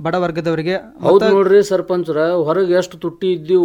ಬಡ ವರ್ಗದವರಿಗೆ ಹೌದು ನೋಡ್ರಿ ಸರ್ಪಂಚ್ರ ಹೊರಗೆ ಎಷ್ಟು ತುಟ್ಟಿ ಇದ್ದೀವು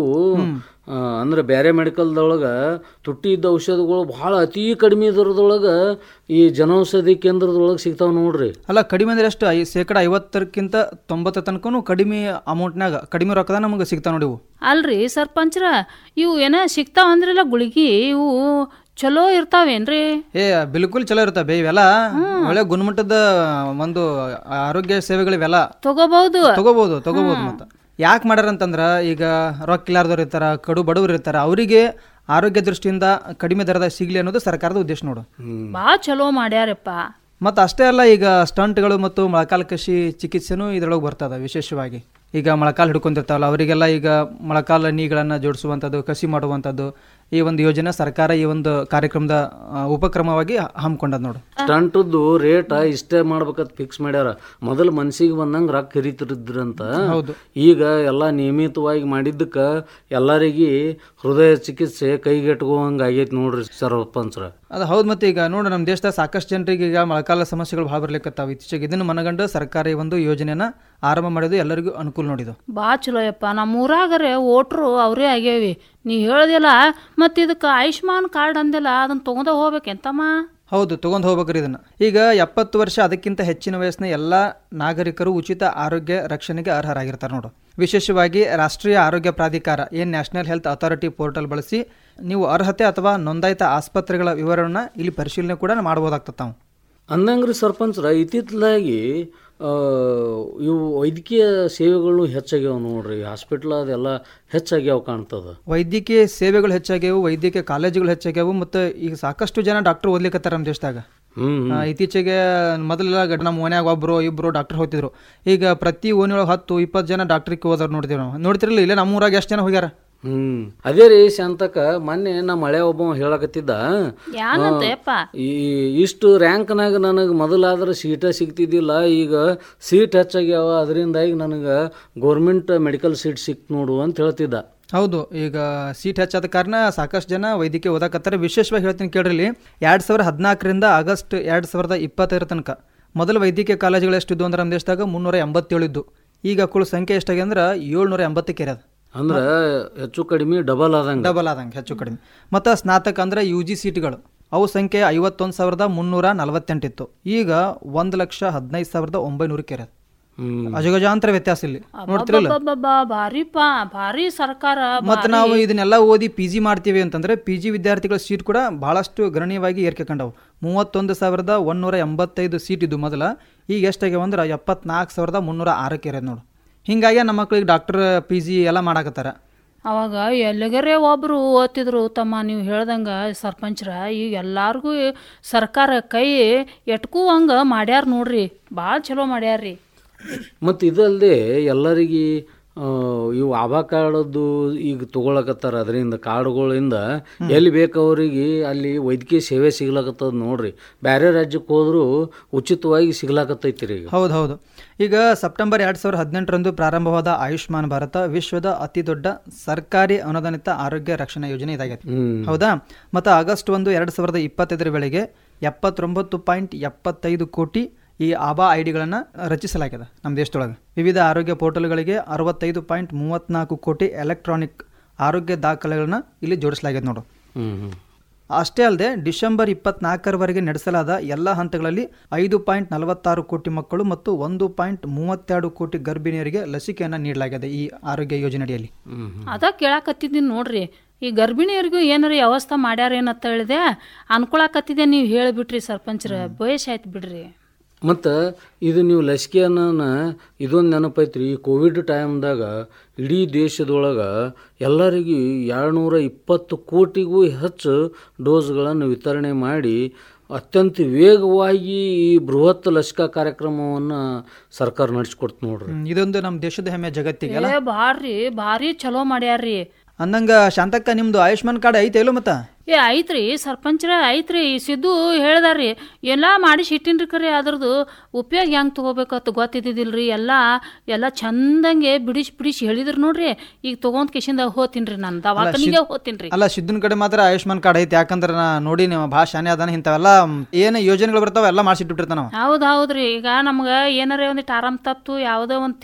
ಆ, ಅಂದ್ರೆ ಬೇರೆ ಮೆಡಿಕಲ್ದೊಳಗ ತುಟ್ಟಿ ಇದ್ದ ಔಷಧಗಳು ಬಹಳ ಅತಿ ಕಡಿಮೆ ದರದೊಳಗ ಈ ಜನೌಷಧಿ ಕೇಂದ್ರದೊಳಗೆ ಸಿಗ್ತಾವ ನೋಡ್ರಿ ಅಲ್ಲ ಕಡಿಮೆ ಅಂದ್ರೆ ಎಷ್ಟು ಐ ಶೇಕಡ ಐವತ್ತರಕ್ಕಿಂತ ತೊಂಬತ್ತರ ತನಕನೂ ಕಡಿಮೆ ಅಮೌಂಟ್ನಾಗ ಕಡಿಮೆ ರೊಕ್ಕದ ನಮಗೆ ಸಿಗ್ತಾವ ನೋಡಿ ಇವು ಅಲ್ರಿ ಸರ್ಪಂಚ್ರ ಇವು ಏನ ಸಿಗ್ತಾವ ಅಂದ್ರಲ್ಲ ಗುಳಿಗಿ ಇವು ಚಲೋ ಇರ್ತಾವೇನ್ರಿ ಏ ಬಿಲ್ಕುಲ್ ಚಲೋ ಇರ್ತವೆ ಇವೆಲ್ಲ ಒಳ್ಳೆ ಗುಣಮಟ್ಟದ ಒಂದು ಆರೋಗ್ಯ ಸೇವೆಗಳು ಇವೆಲ್ಲ ತಗೋಬಹುದು ತಗೋಬಹುದು ತಗೋಬಹುದು ಮತ್ತ ಯಾಕೆ ಮಾಡ್ಯಾರ ಅಂತಂದ್ರ ಈಗ ರೊಕ್ಕ ಇಲ್ಲಾರ್ದವ್ರು ಇರ್ತಾರ ಕಡು ಬಡವರು ಇರ್ತಾರ ಅವರಿಗೆ ಆರೋಗ್ಯ ದೃಷ್ಟಿಯಿಂದ ಕಡಿಮೆ ದರದಾಗ ಸಿಗ್ಲಿ ಅನ್ನೋದು ಸರ್ಕಾರದ ಉದ್ದೇಶ ನೋಡು ಭಾಳ ಚಲೋ ಮಾಡ್ಯಾರಪ್ಪ ಮತ್ತು ಅಷ್ಟೇ ಅಲ್ಲ ಈಗ ಸ್ಟಂಟ್ಗಳು ಮತ್ತು ಮೊಳಕಾಲು ಕಸಿ ಚಿಕಿತ್ಸೆನೂ ಇದರೊಳಗೆ ಬರ್ತದ ವಿಶೇಷವಾಗಿ ಈಗ ಮೊಳಕಾಲು ಹಿಡ್ಕೊಂಡಿರ್ತಾವಲ್ಲ ಅವರಿಗೆಲ್ಲ ಈಗ ಮೊಳಕಾಲು ನೀಗಳನ್ನು ಜೋಡಿಸುವಂಥದ್ದು ಕಸಿ ಮಾಡುವಂಥದ್ದು ಈ ಒಂದು ಯೋಜನೆ ಸರ್ಕಾರ ಈ ಒಂದು ಕಾರ್ಯಕ್ರಮದ ಆ, ಉಪಕ್ರಮವಾಗಿ ಹಮ್ಮಿಕೊಂಡದ್ ನೋಡು ಸ್ಟಂಟದ್ದು ರೇಟ್ ಇಷ್ಟೇ ಮಾಡ್ಬೇಕಂತ ಫಿಕ್ಸ್ ಮಾಡ್ಯಾರ ಮೊದಲು ಮನ್ಸಿಗೆ ಬಂದಂಗೆ ರೊಕ್ಕ ಹಿರಿತಿರಿದ್ರಂತ ಹೌದು. ಈಗ ಎಲ್ಲ ನಿಯಮಿತವಾಗಿ ಮಾಡಿದ್ದಕ್ಕ ಎಲ್ಲರಿಗೆ ಹೃದಯ ಚಿಕಿತ್ಸೆ ಕೈಗೆಟ್ಕೋಂಗ್ ಆಗೈತಿ ನೋಡ್ರಿ ಸರ್ಪಂಚ್ರ ಅದು ಹೌದು ಮತ್ತೆ ಈಗ ನೋಡು ನಮ್ಮ ದೇಶದ ಸಾಕಷ್ಟು ಜನರಿಗೆ ಈಗ ಮೊಳಕಾಲ ಸಮಸ್ಯೆಗಳು ಭಾಳ ಬರ್ಲಿಕ್ಕತ್ತಾವ ಇತ್ತೀಚೆಗೆ ಇದನ್ನು ಮನಗಂಡು ಸರ್ಕಾರ ಈ ಒಂದು ಯೋಜನೆನ ಆರಂಭ ಮಾಡಿದ್ದು ಎಲ್ಲರಿಗೂ ಅನುಕೂಲ ನೋಡಿದ್ದು ಭಾಳ ಚಲೋ ಯಪ್ಪ ನಮ್ಮ ಊರಾಗರೆ ಓಟ್ರು ಅವರೇ ಆಗ್ಯಾವಿ ನೀ ಹೇಳ್ದಿಲ್ಲ ಮತ್ತು ಇದಕ್ಕೆ ಆಯುಷ್ಮಾನ್ ಕಾರ್ಡ್ ಅಂದಿಲ್ಲ ಅದನ್ನ ತೊಗೊಂಡ ಹೋಗ್ಬೇಕೆಂತಮ್ಮ ಹೌದು ತಗೊಂಡು ಹೋಗ್ಬೇಕ್ರಿ ಇದನ್ನ ಈಗ ಎಪ್ಪತ್ತು ವರ್ಷ ಅದಕ್ಕಿಂತ ಹೆಚ್ಚಿನ ವಯಸ್ಸಿನ ಎಲ್ಲ ನಾಗರಿಕರು ಉಚಿತ ಆರೋಗ್ಯ ರಕ್ಷಣೆಗೆ ಅರ್ಹರಾಗಿರ್ತಾರೆ ನೋಡು ವಿಶೇಷವಾಗಿ ರಾಷ್ಟ್ರೀಯ ಆರೋಗ್ಯ ಪ್ರಾಧಿಕಾರ ಏನು ನ್ಯಾಷನಲ್ ಹೆಲ್ತ್ ಅಥಾರಿಟಿ ಪೋರ್ಟಲ್ ಬಳಸಿ ನೀವು ಅರ್ಹತೆ ಅಥವಾ ನೋಂದಾಯಿತ ಆಸ್ಪತ್ರೆಗಳ ವಿವರವನ್ನು ಇಲ್ಲಿ ಪರಿಶೀಲನೆ ಕೂಡ ಮಾಡ್ಬೋದಾಗ್ತದೆ ತಾವು ಅಂದಂಗ್ರಿ ಸರ್ಪಂಚ್ರ ಇತ್ತಿತ್ತಲಾಗಿ ಆ, ಇವು ವೈದ್ಯಕೀಯ ಸೇವೆಗಳು ಹೆಚ್ಚಾಗ್ಯಾವ ನೋಡ್ರಿ ಹಾಸ್ಪಿಟ್ಲ್ ಅದೆಲ್ಲ ಹೆಚ್ಚಾಗ್ಯಾವ ಕಾಣ್ತದ ವೈದ್ಯಕೀಯ ಸೇವೆಗಳು ಹೆಚ್ಚಾಗ್ಯಾವು ವೈದ್ಯಕೀಯ ಕಾಲೇಜುಗಳು ಹೆಚ್ಚಾಗ್ಯಾವು ಮತ್ತು ಈಗ ಸಾಕಷ್ಟು ಜನ ಡಾಕ್ಟರ್ ಓದ್ಲಿಕ್ಕತ್ತಾರ ನಮ್ಮ ದೇಶದಾಗ ಹ್ಮ್ ಆ, ಇತ್ತೀಚೆಗೆ ಮೊದಲೆಲ್ಲ ಗಡ್- ನಮ್ಮ ಮನ್ಯಾಗ ಒಬ್ಬರು ಇಬ್ಬರು ಡಾಕ್ಟರ್ ಹೋಗ್ತಿದ್ರು ಈಗ ಪ್ರತಿ ಓಣಿಯೊಳಗೆ ಹತ್ತು ಇಪ್ಪತ್ತು ಜನ ಡಾಕ್ಟ್ರಿಗೆ ಹೋದವ್ರು ನೋಡ್ತೀವಿ ನಾವು ನೋಡ್ತಿರಲಿಲ್ಲ ಇಲ್ಲೇ ನಮ್ಮೂರಾಗ ಎಷ್ಟು ಜನ ಹೋಗ್ಯಾರ ಹ್ಮ್ ಅದೇ ರೀ ಶಾಂತಕ ಮೊನ್ನೆ ನಮ್ಮ ಮಳೆ ಒಬ್ಬ ಹೇಳಕತ್ತಿದ್ದ ಯಾನಂತ ಯಪ್ಪ ಈ ಇಷ್ಟು ರ್ಯಾಂಕ್ನಾಗ ನನಗೆ ಮೊದಲಾದ್ರೆ ಸೀಟ ಸಿಗ್ತಿದ್ದಿಲ್ಲ ಈಗ ಸೀಟ್ ಹೆಚ್ಚಾಗ್ಯಾವ ಅದರಿಂದಾಗಿ ನನಗೆ ಗೌರ್ಮೆಂಟ್ ಮೆಡಿಕಲ್ ಸೀಟ್ ಸಿಕ್ತು ನೋಡು ಅಂತ ಹೇಳ್ತಿದ್ದ ಹೌದು ಈಗ ಸೀಟ್ ಹೆಚ್ಚಾದ ಕಾರಣ ಸಾಕಷ್ಟು ಜನ ವೈದ್ಯಕೀಯ ಓದಾಕತ್ತಾರೆ ವಿಶೇಷವಾಗಿ ಹೇಳ್ತೀನಿ ಕೇಳ್ರಿ ಇಲ್ಲಿ ಎರಡು ಸಾವಿರದ ಹದಿನಾಲ್ಕರಿಂದ ಆಗಸ್ಟ್ ಎರಡು ಸಾವಿರದ ಇಪ್ಪತ್ತೈದರ ತನಕ ಮೊದಲು ವೈದ್ಯಕೀಯ ಕಾಲೇಜುಗಳು ಎಷ್ಟಿದ್ದು ಅಂದ್ರೆ ನಮ್ಮ ದೇಶದಾಗ ಮುನ್ನೂರ ಎಂಬತ್ತೇಳು ಇದ್ದು ಈಗ ಕುಳ ಸಂಖ್ಯೆ ಎಷ್ಟಾಗಿ ಅಂದ್ರೆ ಏಳ್ನೂರ ಎಂಬತ್ತಕ್ಕೆ ಇರೋದು ಅಂದ್ರೆ ಹೆಚ್ಚು ಕಡಿಮೆ ಡಬಲ್ ಆದಂಗ ಡಬಲ್ ಆದಂಗೆ ಹೆಚ್ಚು ಕಡಿಮೆ ಮತ್ತು ಸ್ನಾತಕ ಅಂದ್ರೆ ಯು ಜಿ ಸೀಟ್ಗಳು ಅವು ಸಂಖ್ಯೆ ಐವತ್ತೊಂದು ಸಾವಿರದ ಮುನ್ನೂರ ನಲವತ್ತೆಂಟಿತ್ತು ಈಗ ಒಂದು ಲಕ್ಷ ಹದಿನೈದು ಸಾವಿರದ ಒಂಬೈನೂರಕ್ಕೆ ಇರೋದು ಹ್ಮ್ ಅಜಗಜಾಂತರ ವ್ಯತ್ಯಾಸ ಇಲ್ಲಿ ನೋಡ್ತಿರಲ್ಲ ಅಬ್ಬಬ್ಬಬ್ಬ, ಭಾರಿಪ್ಪ ಭಾರಿ ಸರ್ಕಾರ ಮತ್ತು ನಾವು ಇದನ್ನೆಲ್ಲ ಓದಿ ಪಿ ಜಿ ಮಾಡ್ತೀವಿ ಅಂತಂದ್ರೆ ಪಿ ಜಿ ವಿದ್ಯಾರ್ಥಿಗಳ ಸೀಟ್ ಕೂಡ ಬಹಳಷ್ಟು ಗಣನೀಯವಾಗಿ ಏರಿಕೆ ಕಂಡವು ಮೂವತ್ತೊಂದು ಸಾವಿರದ ಒಂದೂರ ಎಂಬತ್ತೈದು ಸೀಟ್ ಇದ್ದು ಮೊದಲ ಈಗ ಎಷ್ಟಾಗ್ಯಾವ ಅಂದ್ರೆ ಎಪ್ಪತ್ನಾಲ್ಕು ಸಾವಿರದ ಮುನ್ನೂರ ಆರಕ್ಕೆ ಇರೋದು ನೋಡು ಹಿಂಗಾಗಿ ನಮ್ಮ ಮಕ್ಳಿಗೆ ಡಾಕ್ಟರ್ ಪಿ ಜಿ ಎಲ್ಲ ಮಾಡಾಕತ್ತಾರ ಅವಾಗ ಎಲ್ಲಿಗರೆ ಒಬ್ರು ಓದ್ತಿದ್ರು ತಮ್ಮ ನೀವು ಹೇಳ್ದಂಗ ಸರ್ಪಂಚ್ರ ಈಗ ಎಲ್ಲಾರ್ಗೂ ಸರ್ಕಾರ ಕೈ ಎಟ್ಕೂ ಹಂಗ ಮಾಡ್ಯಾರ ನೋಡ್ರಿ ಭಾಳ ಚಲೋ ಮಾಡ್ಯಾರ್ರಿ ಮತ್ತು ಇದಲ್ಲದೆ ಎಲ್ಲರಿಗೆ ಆ, ಇವು ಆಭಾ ಕಾರ್ಡದ್ದು ಈಗ ತಗೊಳಕತ್ತಾರ ಅದರಿಂದ ಕಾರ್ಡ್ಗಳಿಂದ ಎಲ್ಲಿ ಬೇಕು ಅವ್ರಿಗೆ ಅಲ್ಲಿ ವೈದ್ಯಕೀಯ ಸೇವೆ ಸಿಗ್ಲಾಕತ್ತದ ನೋಡ್ರಿ ಬೇರೆ ರಾಜ್ಯಕ್ಕೆ ಹೋದ್ರು ಉಚಿತವಾಗಿ ಸಿಗ್ಲಾಕತ್ತೈತಿ ರೀ ಈಗ ಹೌದು ಹೌದು ಈಗ ಸೆಪ್ಟೆಂಬರ್ ಎರಡು ಸಾವಿರದ ಹದಿನೆಂಟರಂದು ಪ್ರಾರಂಭವಾದ ಆಯುಷ್ಮಾನ್ ಭಾರತ ವಿಶ್ವದ ಅತಿ ದೊಡ್ಡ ಸರ್ಕಾರಿ ಅನುದಾನಿತ ಆರೋಗ್ಯ ರಕ್ಷಣಾ ಯೋಜನೆ ಇದಾಗೈತೆ ಹ್ಮ್ ಹೌದಾ ಮತ್ತು ಆಗಸ್ಟ್ ಒಂದು ಎರಡು ಸಾವಿರದ ಇಪ್ಪತ್ತೈದರ ವೇಳೆಗೆ ಎಪ್ಪತ್ತೊಂಬತ್ತು ಪಾಯಿಂಟ್ ಎಪ್ಪತ್ತೈದು ಕೋಟಿ ಈ ಆಬಾ ಐ ಡಿಗಳನ್ನು ರಚಿಸಲಾಗಿದೆ ನಮ್ಮ ದೇಶದೊಳಗೆ ವಿವಿಧ ಆರೋಗ್ಯ ಪೋರ್ಟಲ್ಗಳಿಗೆ ಅರವತ್ತೈದು ಪಾಯಿಂಟ್ ಮೂವತ್ತ್ನಾಲ್ಕು ಕೋಟಿ ಎಲೆಕ್ಟ್ರಾನಿಕ್ ಆರೋಗ್ಯ ದಾಖಲೆಗಳನ್ನ ಇಲ್ಲಿ ಜೋಡಿಸಲಾಗಿದೆ ನೋಡು ಹ್ಮ್ ಹ್ಮ್ ಅಷ್ಟೇ ಅಲ್ಲದೆ ಡಿಸೆಂಬರ್ ಇಪ್ಪತ್ನಾಲ್ಕರವರೆಗೆ ನಡೆಸಲಾದ ಎಲ್ಲ ಹಂತಗಳಲ್ಲಿ ಐದು ಪಾಯಿಂಟ್ ನಲವತ್ತಾರು ಕೋಟಿ ಮಕ್ಕಳು ಮತ್ತು ಒಂದು ಪಾಯಿಂಟ್ ಮೂವತ್ತೆರಡು ಕೋಟಿ ಗರ್ಭಿಣಿಯರಿಗೆ ಲಸಿಕೆಯನ್ನು ನೀಡಲಾಗಿದೆ ಈ ಆರೋಗ್ಯ ಯೋಜನೆಯಡಿಯಲ್ಲಿ ಹ್ಮ್ ಹ್ಮ್ ಅದ ಕೇಳಾಕತ್ತಿದ್ದೀನಿ ನೋಡ್ರಿ ಈ ಗರ್ಭಿಣಿಯರಿಗೂ ಏನಾರ ವ್ಯವಸ್ಥೆ ಮಾಡ್ಯಾರೇನಂತ ಹೇಳಿದೆ ಅನ್ಕೊಳಕತ್ತಿದೆ ನೀವು ಹೇಳಿಬಿಟ್ರಿ ಸರ್ಪಂಚ್ರ ಬಯಸಾಯ್ತು ಬಿಡ್ರಿ ಮತ್ತು ಇದು ನೀವು ಲಸಿಕೆಯನ್ನ ಇದೊಂದು ನೆನಪೈತ್ರಿ ಈ ಕೋವಿಡ್ ಟೈಮ್ದಾಗ ಇಡೀ ದೇಶದೊಳಗೆ ಎಲ್ಲರಿಗೂ ಎರಡುನೂರ ಇಪ್ಪತ್ತು ಕೋಟಿಗೂ ಹೆಚ್ಚು ಡೋಸ್ಗಳನ್ನು ವಿತರಣೆ ಮಾಡಿ ಅತ್ಯಂತ ವೇಗವಾಗಿ ಈ ಬೃಹತ್ ಲಸಿಕಾ ಕಾರ್ಯಕ್ರಮವನ್ನು ಸರ್ಕಾರ ನಡೆಸ್ಕೊಡ್ತು ನೋಡ್ರಿ ಹ್ಮ್, ಇದೊಂದು ನಮ್ಮ ದೇಶದ ಹೆಮ್ಮೆ ಜಗತ್ತಿಗೆ ಏ ಭಾರಿ ಭಾರಿ ಚಲೋ ಮಾಡ್ಯಾರ್ರಿ ಅಂದಂಗ ಶಾಂತಕ್ಕ ನಿಮ್ದು ಆಯುಷ್ಮಾನ್ ಕಾರ್ಡ್ ಐತೆ ಇಲ್ಲೋ ಮತ್ತ ಏ ಐತ್ರಿ ಸರ್ಪಂಚ್ರ ಐತ್ರಿ ಈ ಸಿದ್ದು ಹೇಳ್ದಾರ್ರಿ ಎಲ್ಲ ಮಾಡಿಸಿ ಇಟ್ಟಿನ್ರಿ ಖರೆ ಅದ್ರದ್ದು ಉಪಯೋಗ ಹೆಂಗೆ ತೊಗೋಬೇಕಂತ ಗೊತ್ತಿದ್ದಿದ್ದಿಲ್ರಿ ಎಲ್ಲ ಎಲ್ಲ ಚಂದಂಗೆ ಬಿಡಿಸಿ ಬಿಡಿಸಿ ಹೇಳಿದ್ರು ನೋಡ್ರಿ ಈಗ ತೊಗೊಂಡ್ ಕಿಶಿಂದ ಹೋತೀನ್ರಿ ನಾನು ದವಾಖಾನಿಗೆ ಹೋತೀನ್ರಿ ಅಲ್ಲ ಸಿದ್ದನ ಕಡೆ ಮಾತ್ರ ಆಯುಷ್ಮಾನ್ ಕಾರ್ಡ್ ಐತೆ ಯಾಕಂದ್ರೆ ನಾ ನೋಡಿ ನೀವು ಭಾಳ ಶಾನೆ ಅದಾನ ಇಂಥವೆಲ್ಲ ಏನು ಯೋಜನೆಗಳು ಬರ್ತಾವ ಎಲ್ಲ ಮಾಡಿಸಿಟ್ಬಿಟ್ಟಿರ್ತಾನ ನಾವು ಹೌದು ಹೌದ್ರಿ ಈಗ ನಮ್ಗೆ ಏನಾರ ಒಂದಿಟ್ಟು ಆರಾಮ್ ತಪ್ತು ಯಾವುದೋ ಒಂದು